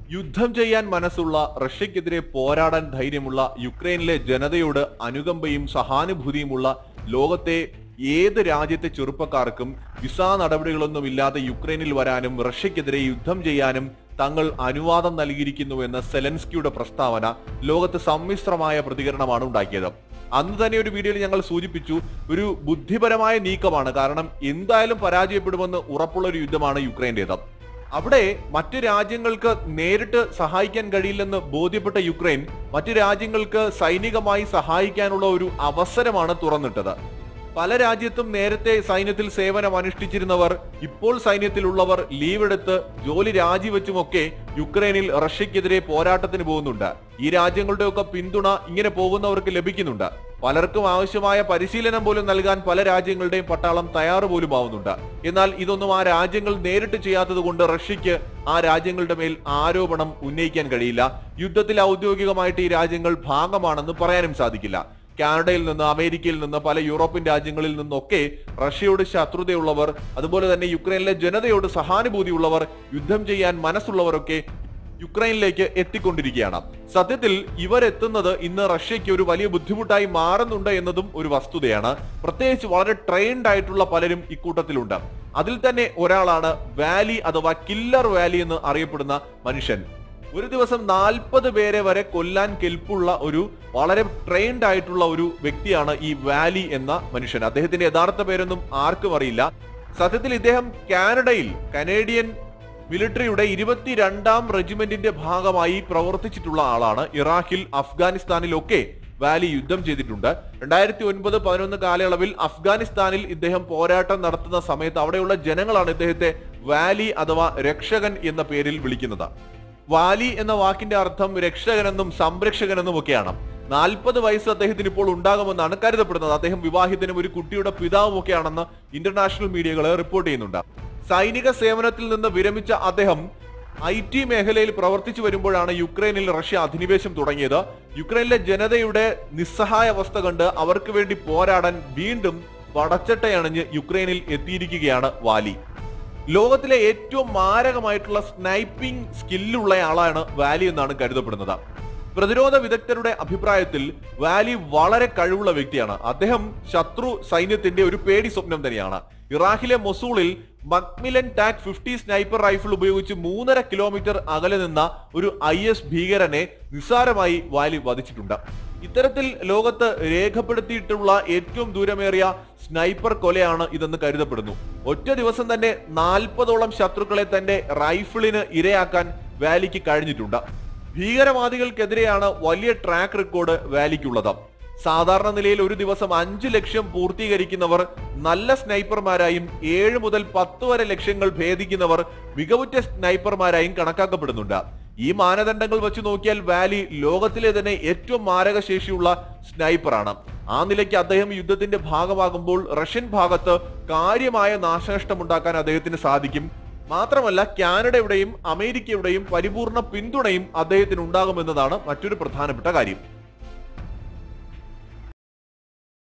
യുദ്ധം ചെയ്യാൻ മനസ്സുള്ള റഷ്യക്കെതിരെ പോരാടാൻ ധൈര്യമുള്ള യുക്രൈനിലെ ജനതയോട് അനുകമ്പയും സഹാനുഭൂതിയുമുള്ള ലോകത്തെ ഏത് രാജ്യത്തെ ചെറുപ്പക്കാർക്കും വിസ നടപടികളൊന്നുമില്ലാതെ യുക്രൈനിൽ വരാനും റഷ്യക്കെതിരെ യുദ്ധം ചെയ്യാനും തങ്ങൾ അനുവാദം നൽകിയിരിക്കുന്നുവെന്ന സെലൻസ്കിയുടെ പ്രസ്താവന ലോകത്ത് സമ്മിശ്രമായ പ്രതികരണമാണ് ഉണ്ടാക്കിയത് അന്ന് തന്നെ ഒരു വീഡിയോയിൽ ഞങ്ങൾ സൂചിപ്പിച്ചു ഒരു ബുദ്ധിപരമായ നീക്കമാണ് കാരണം എന്തായാലും പരാജയപ്പെടുമെന്ന് ഉറപ്പുള്ള ഒരു യുദ്ധമാണ് യുക്രൈന്റേത് അവിടെ മറ്റു രാജ്യങ്ങൾക്ക് നേരിട്ട് സഹായിക്കാൻ കഴിയില്ലെന്ന് ബോധ്യപ്പെട്ട യുക്രൈൻ മറ്റു രാജ്യങ്ങൾക്ക് സൈനികമായി സഹായിക്കാനുള്ള ഒരു അവസരമാണ് തുറന്നിട്ടത് പല രാജ്യത്തും നേരത്തെ സൈന്യത്തിൽ സേവനം അനുഷ്ഠിച്ചിരുന്നവർ ഇപ്പോൾ സൈന്യത്തിലുള്ളവർ ലീവ് എടുത്ത് ജോലി രാജിവെച്ചുമൊക്കെ യുക്രൈനിൽ റഷ്യക്കെതിരെ പോരാട്ടത്തിന് പോകുന്നുണ്ട് ഈ രാജ്യങ്ങളുടെയൊക്കെ പിന്തുണ ഇങ്ങനെ പോകുന്നവർക്ക് ലഭിക്കുന്നുണ്ട് പലർക്കും ആവശ്യമായ പരിശീലനം പോലും നൽകാൻ പല രാജ്യങ്ങളുടെയും പട്ടാളം തയ്യാറ് പോലും ആവുന്നുണ്ട് എന്നാൽ ഇതൊന്നും ആ രാജ്യങ്ങൾ നേരിട്ട് ചെയ്യാത്തത് കൊണ്ട് റഷ്യക്ക് ആ രാജ്യങ്ങളുടെ മേൽ ആരോപണം ഉന്നയിക്കാൻ കഴിയില്ല യുദ്ധത്തിൽ ഔദ്യോഗികമായിട്ട് ഈ രാജ്യങ്ങൾ ഭാഗമാണെന്ന് പറയാനും സാധിക്കില്ല കാനഡയിൽ നിന്ന് അമേരിക്കയിൽ നിന്ന് പല യൂറോപ്യൻ രാജ്യങ്ങളിൽ നിന്നൊക്കെ റഷ്യയോട് ശത്രുതയുള്ളവർ അതുപോലെ തന്നെ യുക്രൈനിലെ ജനതയോട് സഹാനുഭൂതിയുള്ളവർ യുദ്ധം ചെയ്യാൻ മനസ്സുള്ളവരൊക്കെ യുക്രൈനിലേക്ക് എത്തിക്കൊണ്ടിരിക്കുകയാണ് സത്യത്തിൽ ഇവരെത്തുന്നത് ഇന്ന് റഷ്യയ്ക്ക് ഒരു വലിയ ബുദ്ധിമുട്ടായി മാറുന്നുണ്ട് എന്നതും ഒരു വസ്തുതയാണ് പ്രത്യേകിച്ച് വളരെ ട്രെയിൻഡ് ആയിട്ടുള്ള പലരും ഇക്കൂട്ടത്തിലുണ്ട് അതിൽ തന്നെ ഒരാളാണ് വാലി അഥവാ കില്ലർ വാലി എന്ന് അറിയപ്പെടുന്ന മനുഷ്യൻ ഒരു ദിവസം നാൽപ്പത് പേരെ വരെ കൊല്ലാൻ കെൽപ്പുള്ള ഒരു വളരെ ട്രെയിൻഡ് ആയിട്ടുള്ള ഒരു വ്യക്തിയാണ് ഈ വാലി എന്ന മനുഷ്യൻ അദ്ദേഹത്തിന്റെ യഥാർത്ഥ പേരൊന്നും ആർക്കും അറിയില്ല സത്യത്തിൽ ഇദ്ദേഹം കാനഡയിൽ കനേഡിയൻ മിലിറ്ററിയുടെ ഇരുപത്തിരണ്ടാം റെജിമെന്റിന്റെ ഭാഗമായി പ്രവർത്തിച്ചിട്ടുള്ള ആളാണ് ഇറാഖിൽ അഫ്ഗാനിസ്ഥാനിലൊക്കെ വാലി യുദ്ധം ചെയ്തിട്ടുണ്ട് രണ്ടായിരത്തി ഒൻപത് പതിനൊന്ന് കാലയളവിൽ അഫ്ഗാനിസ്ഥാനിൽ ഇദ്ദേഹം പോരാട്ടം നടത്തുന്ന സമയത്ത് അവിടെയുള്ള ജനങ്ങളാണ് ഇദ്ദേഹത്തെ വാലി അഥവാ രക്ഷകൻ എന്ന പേരിൽ വിളിക്കുന്നത് വാലി എന്ന വാക്കിന്റെ അർത്ഥം രക്ഷകനെന്നും സംരക്ഷകനെന്നും ഒക്കെയാണ് നാൽപ്പത് വയസ്സ് അദ്ദേഹത്തിന് ഇപ്പോൾ ഉണ്ടാകുമെന്നാണ് കരുതപ്പെടുന്നത് അദ്ദേഹം വിവാഹിതനും ഒരു കുട്ടിയുടെ പിതാവും ഒക്കെയാണെന്ന് ഇന്റർനാഷണൽ മീഡിയകൾ റിപ്പോർട്ട് ചെയ്യുന്നുണ്ട് സൈനിക സേവനത്തിൽ നിന്ന് വിരമിച്ച അദ്ദേഹം ഐ ടി മേഖലയിൽ പ്രവർത്തിച്ചു വരുമ്പോഴാണ് യുക്രൈനിൽ റഷ്യ അധിനിവേശം തുടങ്ങിയത് യുക്രൈനിലെ ജനതയുടെ നിസ്സഹായ അവസ്ഥ കണ്ട് അവർക്ക് വേണ്ടി പോരാടാൻ വീണ്ടും പടച്ചട്ടയണിഞ്ഞ് യുക്രൈനിൽ എത്തിയിരിക്കുകയാണ് വാലി ലോകത്തിലെ ഏറ്റവും മാരകമായിട്ടുള്ള സ്നൈപ്പിംഗ് സ്കില്ലുള്ള ആളാണ് വാലി എന്നാണ് കരുതപ്പെടുന്നത് പ്രതിരോധ വിദഗ്ധരുടെ അഭിപ്രായത്തിൽ വാലി വളരെ കഴിവുള്ള വ്യക്തിയാണ് അദ്ദേഹം ശത്രു സൈന്യത്തിന്റെ ഒരു പേടി സ്വപ്നം തന്നെയാണ് ഇറാഖിലെ മൊസൂളിൽ McMillan tac fifty sniper rifle ഉപയോഗിച്ച് മൂന്നര കിലോമീറ്റർ അകലെ നിന്ന ഒരു ഐ എസ് ഭീകരനെ നിസ്സാരമായി വാലി വധിച്ചിട്ടുണ്ട് ഇത്തരത്തിൽ ലോകത്ത് രേഖപ്പെടുത്തിയിട്ടുള്ള ഏറ്റവും ദൂരമേറിയ സ്നൈപ്പർ കൊലയാണ് ഇതെന്ന് കരുതപ്പെടുന്നു ഒറ്റ ദിവസം തന്നെ നാൽപ്പതോളം ശത്രുക്കളെ തന്റെ റൈഫിളിന് ഇരയാക്കാൻ വാലിക്ക് കഴിഞ്ഞിട്ടുണ്ട് ഭീകരവാദികൾക്കെതിരെയാണ് വലിയ ട്രാക്ക് റെക്കോർഡ് വാലിക്കുള്ളത് സാധാരണ നിലയിൽ ഒരു ദിവസം അഞ്ചു ലക്ഷ്യം പൂർത്തീകരിക്കുന്നവർ നല്ല സ്നൈപ്പർമാരായും ഏഴ് മുതൽ പത്ത് വരെ ലക്ഷ്യങ്ങൾ ഭേദിക്കുന്നവർ മികവുറ്റ സ്നൈപ്പർമാരായും കണക്കാക്കപ്പെടുന്നുണ്ട് ഈ മാനദണ്ഡങ്ങൾ വെച്ച് നോക്കിയാൽ വാലി ലോകത്തിലെ തന്നെ ഏറ്റവും മാരക ശേഷിയുള്ള സ്നൈപ്പറാണ് ആ നിലയ്ക്ക് അദ്ദേഹം യുദ്ധത്തിന്റെ ഭാഗമാകുമ്പോൾ റഷ്യൻ ഭാഗത്ത് കാര്യമായ നാശനഷ്ടമുണ്ടാക്കാൻ അദ്ദേഹത്തിന് സാധിക്കും മാത്രമല്ല കാനഡയുടെയും അമേരിക്കയുടെയും പരിപൂർണ പിന്തുണയും അദ്ദേഹത്തിന് ഉണ്ടാകുമെന്നതാണ് മറ്റൊരു പ്രധാനപ്പെട്ട കാര്യം